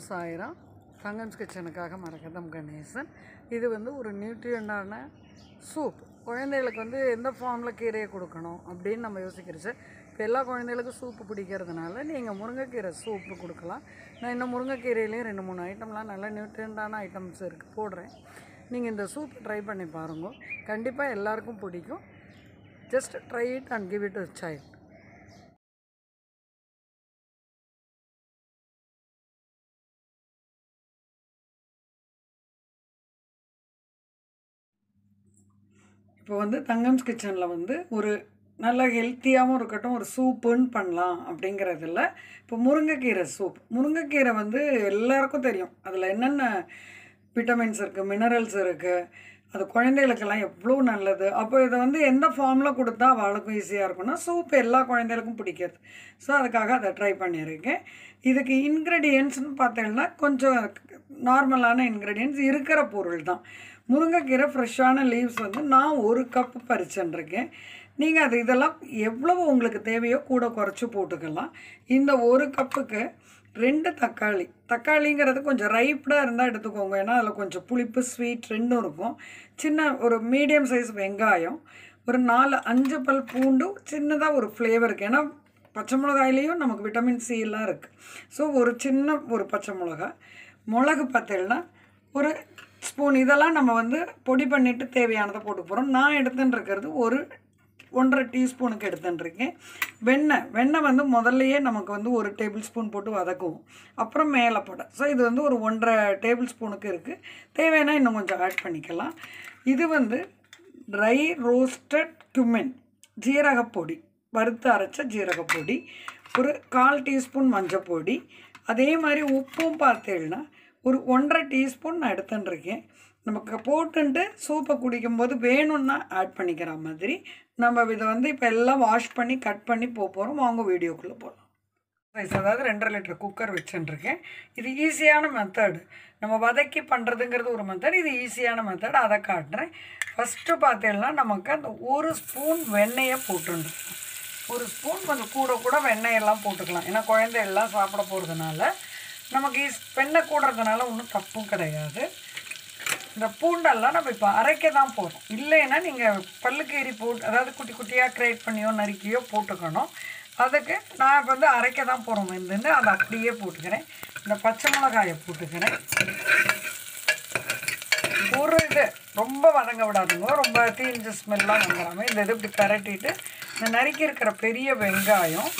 சாயிரம் தங்கம்ஸ் கிச்சனுக்காக மரகதம் கணேசன் இது வந்து ஒரு நியூட்ரியண்டான சூப் குழந்தைகளுக்கு வந்து எந்த ஃபார்மில் கீரையை கொடுக்கணும் அப்படின்னு நம்ம யோசிக்கிறச்சு இப்போ எல்லா குழந்தைகளுக்கும் சூப்பு பிடிக்கிறதுனால நீங்கள் முருங்கைக்கீரை சூப்பு கொடுக்கலாம் நான் இன்னும் முருங்கைக்கீரையிலையும் ரெண்டு மூணு ஐட்டம்லாம் நல்ல நியூட்ரியண்டான ஐட்டம்ஸ் இருக்குது போடுறேன் நீங்கள் இந்த சூப் ட்ரை பண்ணி பாருங்க கண்டிப்பாக எல்லாருக்கும் பிடிக்கும் just try it and give it a child இப்போ வந்து தங்கம்ஸ் கிச்சனில் வந்து ஒரு நல்ல ஹெல்த்தியாகவும் இருக்கட்டும் ஒரு சூப்புன்னு பண்ணலாம் அப்படிங்கிறதுல இப்போ முருங்கைக்கீரை சூப் முருங்கைக்கீரை வந்து எல்லாருக்கும் தெரியும் அதில் என்னென்ன விட்டமின்ஸ் இருக்குது மினரல்ஸ் இருக்குது அது குழந்தைகளுக்கெல்லாம் எவ்வளோ நல்லது அப்போ இதை வந்து எந்த ஃபார்மில் கொடுத்தா அவளுக்கும் ஈஸியாக இருக்கும்னா சூப் எல்லா குழந்தைகளுக்கும் பிடிக்காது ஸோ அதுக்காக அதை ட்ரை பண்ணியிருக்கேன் இதுக்கு இன்க்ரெடியன்ட்ஸ்னு பார்த்தீங்கன்னா கொஞ்சம் நார்மலான இன்க்ரெடியன்ட்ஸ் இருக்கிற பொருள் தான் முருங்கைக்கீரை ஃப்ரெஷ்ஷான லீவ்ஸ் வந்து நான் ஒரு கப்பு பறிச்சுருக்கேன் நீங்கள் அது இதெல்லாம் எவ்வளவு உங்களுக்கு தேவையோ கூட குறைச்சி போட்டுக்கலாம் இந்த ஒரு கப்புக்கு ரெண்டு தக்காளி தக்காளிங்கிறது கொஞ்சம் ரைப்டாக இருந்தால் எடுத்துக்கோங்க ஏன்னா அதில் கொஞ்சம் புளிப்பு ஸ்வீட் ரெண்டும் இருக்கும் சின்ன ஒரு மீடியம் சைஸ் வெங்காயம் ஒரு நாலு அஞ்சு பல் பூண்டும் சின்னதாக ஒரு ஃப்ளேவருக்கு ஏன்னா பச்சை மிளகாயிலையும் நமக்கு விட்டமின் சி எல்லாம் இருக்குது ஸோ ஒரு சின்ன ஒரு பச்சை மிளகா மிளகு பார்த்தீங்கன்னா ஒரு ஸ்பூன் இதெல்லாம் நம்ம வந்து பொடி பண்ணிவிட்டு தேவையானதை போட்டு போகிறோம் நான் எடுத்துன்னு இருக்கிறது ஒரு ஒன்றரை டீஸ்பூனுக்கு எடுத்துட்டுருக்கேன் வெண்ணெய் வெண்ணெய் வந்து முதல்லையே நமக்கு வந்து ஒரு டேபிள் ஸ்பூன் போட்டு வதக்குவோம் அப்புறம் மேலே போட ஸோ இது வந்து ஒரு ஒன்றரை டேபிள் ஸ்பூனுக்கு இருக்குது தேவைன்னா இன்னும் கொஞ்சம் ஆட் பண்ணிக்கலாம் இது வந்து ட்ரை ரோஸ்டட் cumin ஜீரகப்பொடி வறுத்து அரைச்ச ஜீரகப்பொடி ஒரு கால் டீஸ்பூன் மஞ்சள் பொடி அதே மாதிரி உப்பும் பார்த்தீங்கன்னா ஒரு ஒன்றரை டீஸ்பூன் நான் எடுத்துட்டுருக்கேன் நமக்கு போட்டுன்ட்டு சூப்பை குடிக்கும்போது வேணும்னா ஆட் பண்ணிக்கிற மாதிரி நம்ம இதை வந்து இப்போ எல்லாம் வாஷ் பண்ணி கட் பண்ணி போக போகிறோம் வாங்க வீடியோக்குள்ளே போகலாம் ரைஸ் அதாவது ரெண்டரை லிட்டர் குக்கர் வச்சுட்டுருக்கேன் இது ஈஸியான மெத்தடு நம்ம வதக்கி பண்ணுறதுங்கிறது ஒரு மெத்தட் இது ஈஸியான மெத்தட் அதை காட்டுறேன் ஃபஸ்ட்டு பார்த்தீங்கன்னா நமக்கு அந்த ஒரு ஸ்பூன் வெண்ணெயை போட்டுருக்கோம் ஒரு ஸ்பூன் கொஞ்சம் கூட கூட வெண்ணெயெல்லாம் போட்டுக்கலாம் ஏன்னா குழந்தை எல்லாம் சாப்பிட போகிறதுனால நமக்கு ஈஸ் வெண்ணெய் கூடுறதுனால ஒன்றும் தப்பும் கிடையாது இந்த பூண்டெல்லாம் நம்ம இப்போ அரைக்க தான் போகிறோம் இல்லைன்னா நீங்கள் பல்லுக்கீரி போட்டு அதாவது குட்டி குட்டியாக கிரேட் பண்ணியோ நறுக்கியோ போட்டுக்கணும் அதுக்கு நான் இப்போ வந்து அரைக்க தான் போகிறோம் இருந்து அதை அப்படியே போட்டுக்கிறேன் இந்த பச்சை மிளகாயை போட்டுக்கிறேன் ஒரு இது ரொம்ப வதங்க விடாதுங்க ரொம்ப தீஞ்ச ஸ்மெல்லாம் வந்துடாமல் இந்த இது இப்படி பரட்டிட்டு இந்த நறுக்கி இருக்கிற பெரிய வெங்காயம்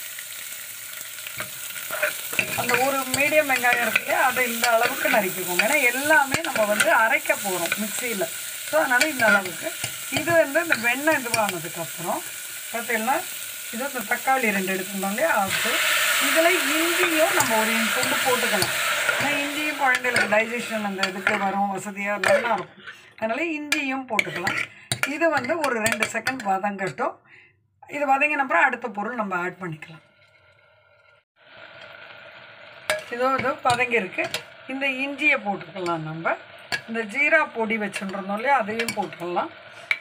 அந்த ஒரு மீடியம் வெங்காயம் இருக்கு அதை இந்த அளவுக்கு நறுக்கிக்கோங்க ஏன்னா எல்லாமே நம்ம வந்து அரைக்க போகிறோம் மிக்சியில் ஸோ அதனால் இந்த அளவுக்கு இது வந்து இந்த வெண்ணெய் இதுவானதுக்கப்புறம் பார்த்தீங்கன்னா இது இந்த தக்காளி ரெண்டு எடுத்துருந்தோம் இல்லையா அது இதில் இஞ்சியும் நம்ம ஒரு துண்டு போட்டுக்கலாம் ஏன்னா இஞ்சியும் குழந்தைகளுக்கு டைஜஷன் அந்த இதுக்கு வரும் வசதியாக நல்லா இருக்கும் அதனால் இஞ்சியும் போட்டுக்கலாம் இது வந்து ஒரு ரெண்டு செகண்ட் வதங்கட்டும் இது வதங்கின அப்புறம் அடுத்த பொருள் நம்ம ஆட் பண்ணிக்கலாம் இதோ இதோ பதங்கியிருக்கு இந்த இஞ்சியை போட்டுக்கலாம் நம்ம இந்த ஜீரா பொடி வச்சுருந்தோம் இல்லையா அதையும் போட்டுடலாம்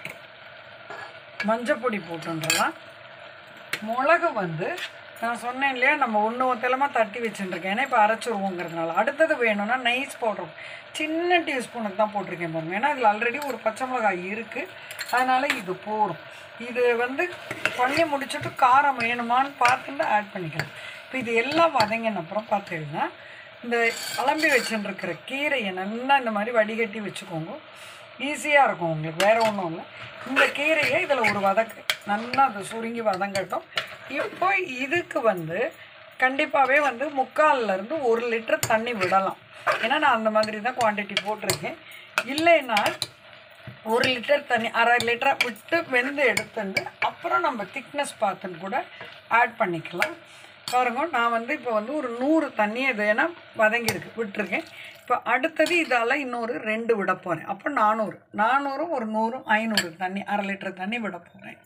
மஞ்சள் பொடி போட்டுடலாம் மிளகு வந்து நான் சொன்னேன் இல்லையா நம்ம ஒன்று ஒத்தலமாக தட்டி வச்சுட்டுருக்கேன் ஏன்னா இப்போ அரைச்சிருவோங்கிறதுனால அடுத்தது வேணும்னா நைஸ் பவுடர் சின்ன டீஸ்பூனுக்கு தான் போட்டிருக்கேன் பாருங்க ஏன்னா இதில் ஆல்ரெடி ஒரு பச்சை மிளகாய் இருக்குது அதனால் இது போடும் இது வந்து பண்ணி முடிச்சுட்டு காரம் வேணுமான்னு பார்த்துட்டு ஆட் பண்ணிக்கலாம் இப்போ இது எல்லாம் வதங்கின அப்புறம் பார்த்தீங்கன்னா இந்த அலம்பி வச்சுருக்கிற கீரையை நல்லா இந்த மாதிரி வடிகட்டி வச்சுக்கோங்க ஈஸியாக இருக்கும் உங்களுக்கு வேறு ஒன்றும் இல்லை இந்த கீரையை இதில் ஒரு வதக்கு நல்லா அது சுருங்கி வதங்கட்டும் இப்போ இதுக்கு வந்து கண்டிப்பாகவே வந்து முக்கால்லேருந்து ஒரு லிட்டர் தண்ணி விடலாம் ஏன்னா நான் அந்த மாதிரி தான் குவான்டிட்டி போட்டிருக்கேன் இல்லைன்னா ஒரு லிட்டர் தண்ணி அரை லிட்டரை விட்டு வெந்து எடுத்துட்டு அப்புறம் நம்ம திக்னஸ் பார்த்துன்னு கூட ஆட் பண்ணிக்கலாம் பாருங்க நான் வந்து இப்போ வந்து ஒரு நூறு தண்ணி இது ஏன்னா வதங்கியிருக்கு விட்டுருக்கேன் இப்போ அடுத்தது இதால் இன்னொரு ரெண்டு விட போகிறேன் அப்போ நானூறு நானூறும் ஒரு நூறும் ஐநூறு தண்ணி அரை லிட்டர் தண்ணி விட போகிறேன்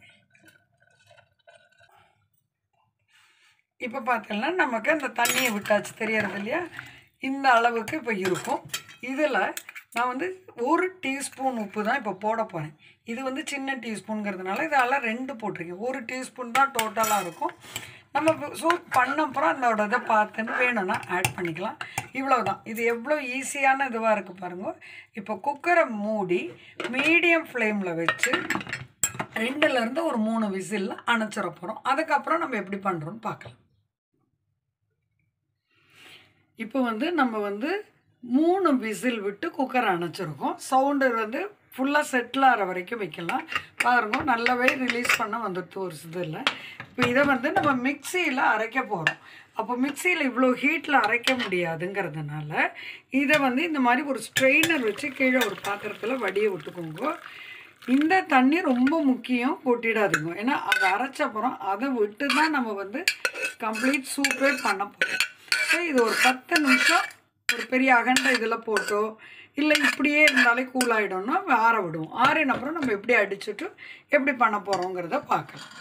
இப்போ பார்த்தீங்கன்னா நமக்கு அந்த தண்ணியை விட்டாச்சு தெரியறது இல்லையா இந்த அளவுக்கு இப்போ இருக்கும் இதில் நான் வந்து ஒரு டீஸ்பூன் உப்பு தான் இப்போ போட போகிறேன் இது வந்து சின்ன டீஸ்பூனுங்கிறதுனால இதால் ரெண்டு போட்டிருக்கேன் ஒரு டீஸ்பூன் தான் டோட்டலாக இருக்கும் நம்ம சூப் பண்ண அப்புறம் அதோட இதை பார்த்துன்னு வேணும்னா ஆட் பண்ணிக்கலாம் இவ்வளவுதான் இது எவ்வளோ ஈஸியான இதுவாக இருக்குது பாருங்க இப்போ குக்கரை மூடி மீடியம் ஃப்ளேமில் வச்சு ரெண்டுலேருந்து ஒரு மூணு விசிலில் அணைச்சிட போகிறோம் அதுக்கப்புறம் நம்ம எப்படி பண்ணுறோன்னு பார்க்கலாம் இப்போ வந்து நம்ம வந்து மூணு விசில் விட்டு குக்கரை அணைச்சிருக்கோம் சவுண்டு வந்து ஃபுல்லாக செட்டில் ஆகிற வரைக்கும் வைக்கலாம் பாருங்க நல்லாவே ரிலீஸ் பண்ண வந்துட்டு ஒரு இதில் இப்போ இதை வந்து நம்ம மிக்சியில் அரைக்க போகிறோம் அப்போ மிக்சியில் இவ்வளோ ஹீட்டில் அரைக்க முடியாதுங்கிறதுனால இதை வந்து இந்த மாதிரி ஒரு ஸ்ட்ரெயினர் வச்சு கீழே ஒரு பாத்திரத்தில் வடிய விட்டுக்கோங்க இந்த தண்ணி ரொம்ப முக்கியம் கொட்டிடாதுங்க ஏன்னா அதை அரைச்சப்புறம் அதை விட்டு தான் நம்ம வந்து கம்ப்ளீட் சூப்பே பண்ண போகிறோம் ஸோ இது ஒரு பத்து நிமிஷம் ஒரு பெரிய அகண்ட இதில் போட்டோ இல்லை இப்படியே இருந்தாலே கூல் ஆகிடும்னா ஆற விடுவோம் ஆறின அப்புறம் நம்ம எப்படி அடிச்சுட்டு எப்படி பண்ண போகிறோங்கிறத பார்க்கலாம்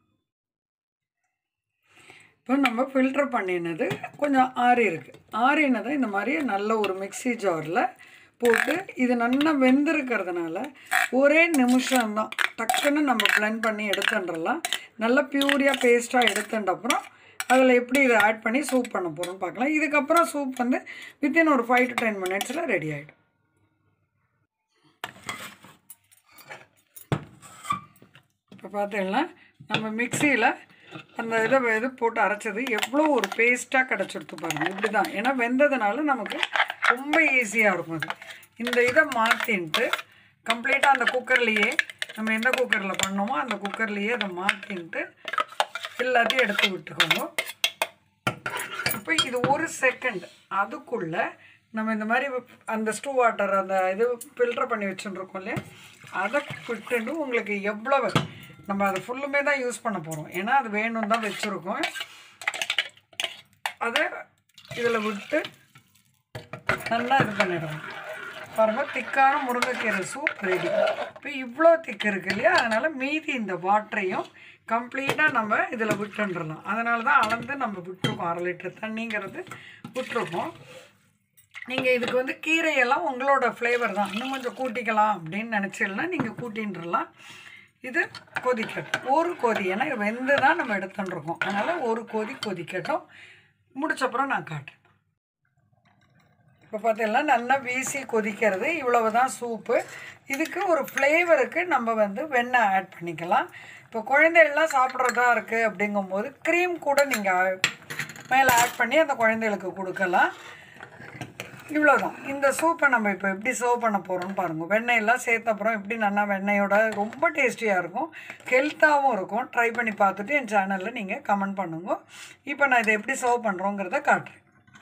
இப்போ நம்ம ஃபில்டர் பண்ணினது கொஞ்சம் ஆறி இருக்குது ஆறினதை இந்த மாதிரி நல்ல ஒரு மிக்ஸி ஜாரில் போட்டு இது நல்லா வெந்திருக்கிறதுனால ஒரே நிமிஷம்தான் டக்குன்னு நம்ம blend பண்ணி எடுத்துன்றலாம் நல்லா பியூரியாக பேஸ்ட்டாக எடுத்துட்ட அப்புறம் அதில் எப்படி இதை ஆட் பண்ணி சூப் பண்ண போகிறோம்னு பார்க்கலாம் இதுக்கப்புறம் சூப் வந்து வித்தின் ஒரு ஃபைவ் டு டென் மினிட்ஸில் ரெடி ஆகிடும் இப்போ பார்த்தீங்கன்னா நம்ம மிக்சியில் அந்த இதை இது போட்டு அரைச்சது எவ்வளோ ஒரு பேஸ்ட்டாக கிடச்சிடுத்து பாருங்கள் இப்படி தான் ஏன்னா வெந்ததுனால நமக்கு ரொம்ப ஈஸியாக இருக்கும் அது இந்த இதை மாற்றின்ட்டு கம்ப்ளீட்டாக அந்த குக்கர்லேயே நம்ம எந்த குக்கரில் பண்ணோமோ அந்த குக்கர்லேயே அதை மாற்றின்ட்டு எல்லாத்தையும் எடுத்து விட்டுக்கோங்க இப்போ இது ஒரு செகண்ட் அதுக்குள்ளே நம்ம இந்த மாதிரி அந்த ஸ்டூ வாட்டர் அந்த இது ஃபில்டர் பண்ணி வச்சுருக்கோம் இல்லையா அதை விட்டுட்டு உங்களுக்கு எவ்வளவு நம்ம அதை ஃபுல்லுமே தான் யூஸ் பண்ண போகிறோம் ஏன்னா அது வேணும்னு தான் வச்சுருக்கோம் அதை இதில் விட்டு நல்லா இது பண்ணிடுவோம் பாருங்க திக்கான முருங்கைக்கீரை சூப் ரெடி இப்போ இவ்வளோ திக்கு இருக்கு இல்லையா அதனால் மீதி இந்த வாட்டரையும் கம்ப்ளீட்டாக நம்ம இதில் விட்டுன்றலாம் அதனால தான் அளந்து நம்ம விட்டுருக்கோம் அரை லிட்டர் தண்ணிங்கிறது விட்டுருக்கோம் நீங்கள் இதுக்கு வந்து கீரையெல்லாம் உங்களோட ஃப்ளேவர் தான் இன்னும் கொஞ்சம் கூட்டிக்கலாம் அப்படின்னு நினச்சிங்கன்னா நீங்கள் கூட்டின்றலாம் இது கொதிக்கட்டும் ஒரு கொதி ஏன்னா இது வெந்து தான் நம்ம எடுத்துட்டுருக்கோம் அதனால் ஒரு கொதி கொதிக்கட்டும் முடிச்சப்புறம் நான் காட்டுறேன் இப்போ பார்த்தீங்கன்னா நல்லா வீசி கொதிக்கிறது இவ்வளவு தான் சூப்பு இதுக்கு ஒரு ஃப்ளேவருக்கு நம்ம வந்து வெண்ணெய் ஆட் பண்ணிக்கலாம் இப்போ குழந்தைகள்லாம் சாப்பிட்றதா இருக்குது அப்படிங்கும்போது க்ரீம் கூட நீங்கள் மேலே ஆட் பண்ணி அந்த குழந்தைகளுக்கு கொடுக்கலாம் இவ்வளோதான் இந்த சூப்பை நம்ம இப்போ எப்படி சர்வ் பண்ண போகிறோம்னு பாருங்கள் வெண்ணெயெல்லாம் சேர்த்த அப்புறம் எப்படி நல்லா வெண்ணெயோட ரொம்ப டேஸ்டியாக இருக்கும் ஹெல்த்தாகவும் இருக்கும் ட்ரை பண்ணி பார்த்துட்டு என் சேனலில் நீங்கள் கமெண்ட் பண்ணுங்க இப்போ நான் இதை எப்படி சர்வ் பண்ணுறோங்கிறத காட்டுறேன்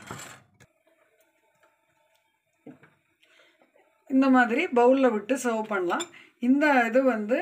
இந்த மாதிரி பவுலில் விட்டு சர்வ் பண்ணலாம் இந்த இது வந்து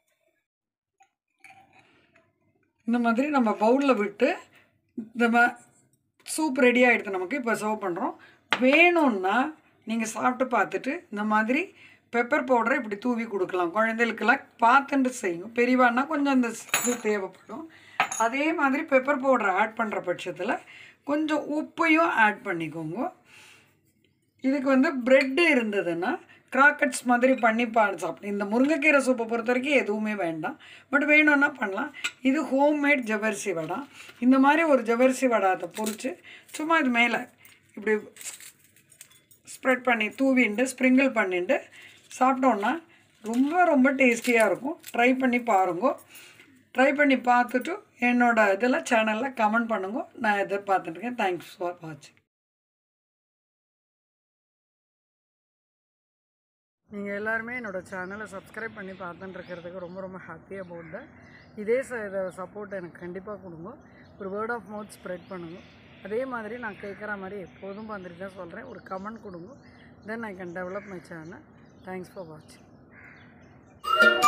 இந்த மாதிரி நம்ம பவுலில் விட்டு இந்த மா சூப் ரெடி ஆகிடுது நமக்கு இப்போ சர்வ் பண்ணுறோம் வேணும்னா நீங்கள் சாப்பிட்டு பார்த்துட்டு இந்த மாதிரி பெப்பர் பவுடரை இப்படி தூவி கொடுக்கலாம் குழந்தைகளுக்கெல்லாம் பார்த்துட்டு செய்யும் பெரியவான்னா கொஞ்சம் அந்த இது தேவைப்படும் அதே மாதிரி பெப்பர் பவுடரை ஆட் பண்ணுற பட்சத்தில் கொஞ்சம் உப்பையும் ஆட் பண்ணிக்கோங்க இதுக்கு வந்து ப்ரெட்டு இருந்ததுன்னா கிராக்கட்ஸ் மாதிரி பண்ணி பா சாப்பிடும் இந்த முருங்கைக்கீரை சூப்பை பொறுத்த வரைக்கும் எதுவுமே வேண்டாம் பட் வேணும்னா பண்ணலாம் இது ஹோம்மேட் ஜவ்வரிசி வடை இந்த மாதிரி ஒரு ஜவ்வரிசி வடை அதை பொரித்து சும்மா இது மேலே இப்படி ஸ்ப்ரெட் பண்ணி தூவிண்டு ஸ்ப்ரிங்கிள் பண்ணிட்டு சாப்பிட்டோன்னா ரொம்ப ரொம்ப டேஸ்டியாக இருக்கும் ட்ரை பண்ணி பாருங்க ட்ரை பண்ணி பார்த்துட்டு என்னோட இதில் சேனலில் கமெண்ட் பண்ணுங்க நான் இதை பார்த்துட்டுருக்கேன் தேங்க்ஸ் ஃபார் வாட்சிங் நீங்கள் எல்லாருமே என்னோடய சேனலை சப்ஸ்கிரைப் பண்ணி பார்த்துட்டு இருக்கிறதுக்கு ரொம்ப ரொம்ப ஹாப்பி அபவுட் த இதே ச இதை சப்போர்ட் எனக்கு கண்டிப்பாக கொடுங்க ஒரு வேர்ட் ஆஃப் மவுத் ஸ்ப்ரெட் பண்ணுங்க அதே மாதிரி நான் கேட்குற மாதிரி எப்போதும் வந்துட்டு தான் சொல்கிறேன் ஒரு கமெண்ட் கொடுங்க then I can develop my channel thanks for வாட்சிங்